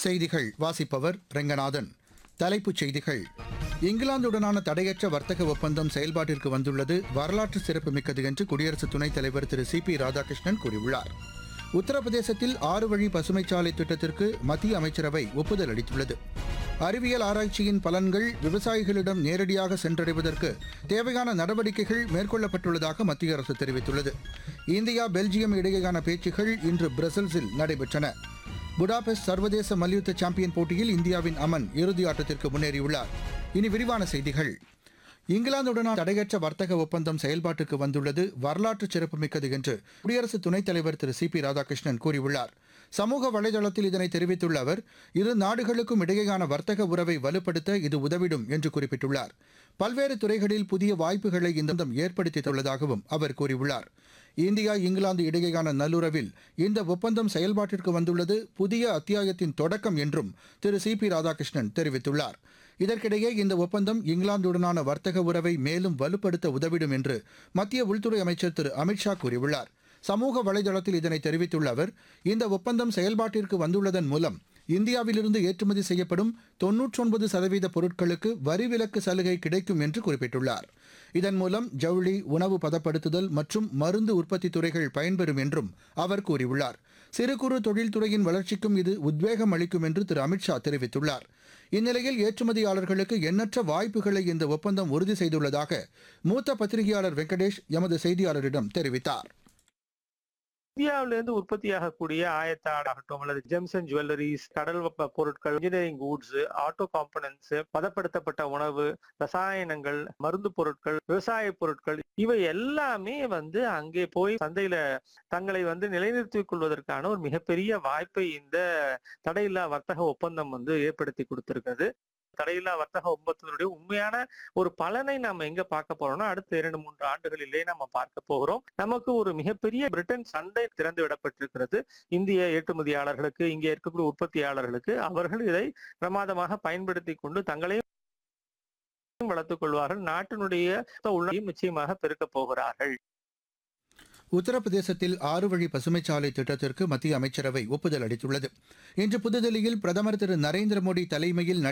செய்திகள் வாசிப்பவர் ரெங்கநாதன் தலைப்புச் செய்திகள் இங்கிலாந்துடனான தடையற்ற வர்த்தக ஒப்பந்தம் செயல்பாட்டிற்கு வந்துள்ளது வரலாற்று சிறப்புமிக்கது என்று குடியரசு துணைத் தலைவர் திரு சி பி ராதாகிருஷ்ணன் கூறியுள்ளார் உத்தரப்பிரதேசத்தில் ஆறு வழி பசுமைச்சாலை திட்டத்திற்கு மத்திய அமைச்சரவை ஒப்புதல் அளித்துள்ளது அறிவியல் ஆராய்ச்சியின் பலன்கள் விவசாயிகளிடம் நேரடியாக சென்றடைவதற்கு தேவையான நடவடிக்கைகள் மேற்கொள்ளப்பட்டுள்ளதாக மத்திய அரசு தெரிவித்துள்ளது இந்தியா பெல்ஜியம் இடையேயான பேச்சுகள் இன்று பிரசல்ஸில் நடைபெற்றன புடாபெஸ்ட் சர்வதேச மல்யுத்த சாம்பியன் போட்டியில் இந்தியாவின் அமன் இறுதி ஆட்டத்திற்கு முன்னேறியுள்ளார் இனி விரிவான செய்திகள் இங்கிலாந்துடனான தடையற்ற வர்த்தக ஒப்பந்தம் செயல்பாட்டுக்கு வந்துள்ளது வரலாற்று சிறப்புமிக்கது என்று குடியரசு துணைத் தலைவர் திரு சி பி ராதாகிருஷ்ணன் கூறியுள்ளார் சமூக வலைதளத்தில் இதனை தெரிவித்துள்ள அவர் இரு நாடுகளுக்கும் இடையேயான வர்த்தக உறவை வலுப்படுத்த இது உதவிடும் என்று குறிப்பிட்டுள்ளார் பல்வேறு துறைகளில் புதிய வாய்ப்புகளை இந்த ஒப்பந்தம் ஏற்படுத்தியுள்ளதாகவும் அவர் கூறியுள்ளார் இந்தியா இங்கிலாந்து இடையேயான நல்லுறவில் இந்த ஒப்பந்தம் செயல்பாட்டிற்கு வந்துள்ளது புதிய அத்தியாயத்தின் தொடக்கம் என்றும் திரு சி பி ராதாகிருஷ்ணன் தெரிவித்துள்ளார் இதற்கிடையே இந்த ஒப்பந்தம் இங்கிலாந்துடனான வர்த்தக உறவை மேலும் வலுப்படுத்த உதவிடும் என்று மத்திய உள்துறை அமைச்சர் திரு அமித்ஷா கூறியுள்ளார் சமூக வலைதளத்தில் இதனை தெரிவித்துள்ள அவர் இந்த ஒப்பந்தம் செயல்பாட்டிற்கு வந்துள்ளதன் மூலம் இந்தியாவிலிருந்து ஏற்றுமதி செய்யப்படும் தொன்னூற்றொன்பது சதவீத பொருட்களுக்கு வரி விலக்கு சலுகை கிடைக்கும் என்று குறிப்பிட்டுள்ளார் இதன் மூலம் ஜவுளி உணவு பதப்படுத்துதல் மற்றும் மருந்து உற்பத்தி துறைகள் பயன்பெறும் என்றும் அவர் கூறியுள்ளார் சிறு குறு தொழில்துறையின் வளர்ச்சிக்கும் இது உத்வேகம் அளிக்கும் என்று திரு அமித்ஷா தெரிவித்துள்ளார் இந்நிலையில் ஏற்றுமதியாளர்களுக்கு எண்ணற்ற வாய்ப்புகளை இந்த ஒப்பந்தம் உறுதி செய்துள்ளதாக மூத்த பத்திரிகையாளர் வெங்கடேஷ் எமது செய்தியாளரிடம் தெரிவித்தார் இந்தியாவிலிருந்து உற்பத்தியாகக்கூடிய ஆயத்த ஆகட்டும் அல்லது ஜெம்ஸ் அண்ட் ஜுவல்லரிஸ் கடல் வெப்ப பொருட்கள் இன்ஜினியரிங் கூட்ஸ் ஆட்டோ காம்பனன்ட்ஸ் பதப்படுத்தப்பட்ட உணவு ரசாயனங்கள் மருந்து பொருட்கள் விவசாய பொருட்கள் இவை எல்லாமே வந்து அங்கே போய் சந்தையில தங்களை வந்து நிலைநிறுத்திக் கொள்வதற்கான ஒரு மிகப்பெரிய வாய்ப்பை இந்த தடையில்லா வர்த்தக ஒப்பந்தம் வந்து ஏற்படுத்தி கொடுத்திருக்கிறது தடையில்லா வர்த்தக ஒப்பந்தத்தினுடைய உண்மையான ஒரு பலனை நம்ம எங்க பார்க்க போறோம்னா அடுத்த இரண்டு மூன்று ஆண்டுகளிலே நம்ம பார்க்க போகிறோம் நமக்கு ஒரு மிகப்பெரிய பிரிட்டன் சந்தை திறந்து விடப்பட்டிருக்கிறது இந்திய ஏற்றுமதியாளர்களுக்கு இங்கே இருக்கக்கூடிய உற்பத்தியாளர்களுக்கு அவர்கள் இதை பிரமாதமாக பயன்படுத்தி கொண்டு தங்களையும் வளர்த்துக் கொள்வார்கள் நாட்டினுடைய உள்ளதையும் நிச்சயமாக பெருக்கப் போகிறார்கள் உத்தரப்பிரதேசத்தில் ஆறு வழி பசுமைச்சாலை திட்டத்திற்கு மத்திய அமைச்சரவை ஒப்புதல் அளித்துள்ளது இன்று புதுதில்லியில் பிரதமர் திரு நரேந்திர மோடி தலைமையில்